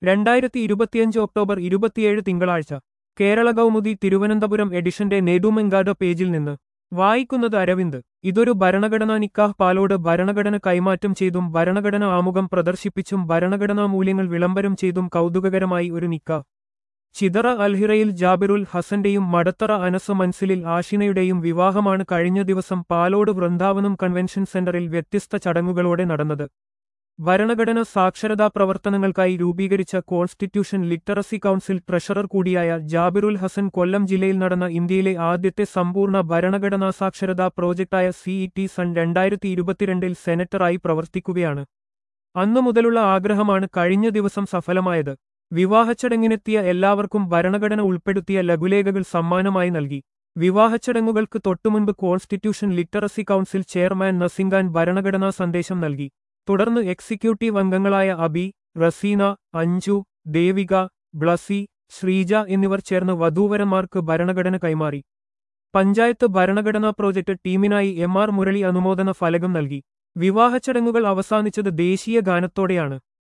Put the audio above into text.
രണ്ടായിരത്തി ഇരുപത്തിയഞ്ച് ഒക്ടോബർ ഇരുപത്തിയേഴ് തിങ്കളാഴ്ച കേരള കൗമുദി തിരുവനന്തപുരം എഡിഷന്റെ നെടുമെങ്കാട് പേജിൽ നിന്ന് വായിക്കുന്നത് അരവിന്ദ് ഇതൊരു ഭരണഘടനാ നിക്കാഹ് പാലോട് ഭരണഘടന കൈമാറ്റം ചെയ്തും ഭരണഘടന ആമുഖം പ്രദർശിപ്പിച്ചും ഭരണഘടനാ മൂല്യങ്ങൾ വിളംബരം ചെയ്തും കൗതുകകരമായി ഒരു നിക്കാഹ് ചിതറ അൽഹിറയിൽ ജാബിറുൽ ഹസന്റെയും മടത്തറ അനസ് മൻസിലിൽ ആഷിനയുടെയും വിവാഹമാണ് കഴിഞ്ഞ ദിവസം പാലോട് വൃന്ദാവനം കൺവെൻഷൻ സെന്ററിൽ വ്യത്യസ്ത ചടങ്ങുകളോടെ നടന്നത് ഭരണഘടന സാക്ഷരതാ പ്രവർത്തനങ്ങൾക്കായി രൂപീകരിച്ച കോൺസ്റ്റിറ്റ്യൂഷൻ ലിറ്ററസി കൗൺസിൽ ട്രഷറർ കൂടിയായ ജാബിറുൽ ഹസൻ കൊല്ലം ജില്ലയിൽ നടന്ന ഇന്ത്യയിലെ ആദ്യത്തെ സമ്പൂർണ്ണ ഭരണഘടനാ സാക്ഷരതാ പ്രോജക്ടായ സിഇടി സൺ രണ്ടായിരത്തി ഇരുപത്തിരണ്ടിൽ സെനറ്ററായി പ്രവർത്തിക്കുകയാണ് അന്നു മുതലുള്ള ആഗ്രഹമാണ് കഴിഞ്ഞ ദിവസം സഫലമായത് വിവാഹച്ചടങ്ങിനെത്തിയ എല്ലാവർക്കും ഭരണഘടന ഉൾപ്പെടുത്തിയ ലഘുലേഖകൾ സമ്മാനമായി നൽകി വിവാഹച്ചടങ്ങുകൾക്ക് തൊട്ടുമുൻപ് കോൺസ്റ്റിറ്റ്യൂഷൻ ലിറ്ററസി കൗൺസിൽ ചെയർമാൻ നസിംഗാൻ ഭരണഘടനാ സന്ദേശം നൽകി തുടർന്ന് എക്സിക്യൂട്ടീവ് അംഗങ്ങളായ അബി റസീന അഞ്ജു ദേവിക ബ്ലസി ശ്രീജ എന്നിവർ ചേർന്ന് വധൂവരന്മാർക്ക് ഭരണഘടന കൈമാറി പഞ്ചായത്ത് ഭരണഘടനാ പ്രോജക്ട് ടീമിനായി എം ആർ മുരളി അനുമോദന ഫലകം നൽകി വിവാഹച്ചടങ്ങുകൾ അവസാനിച്ചത് ദേശീയ ഗാനത്തോടെയാണ്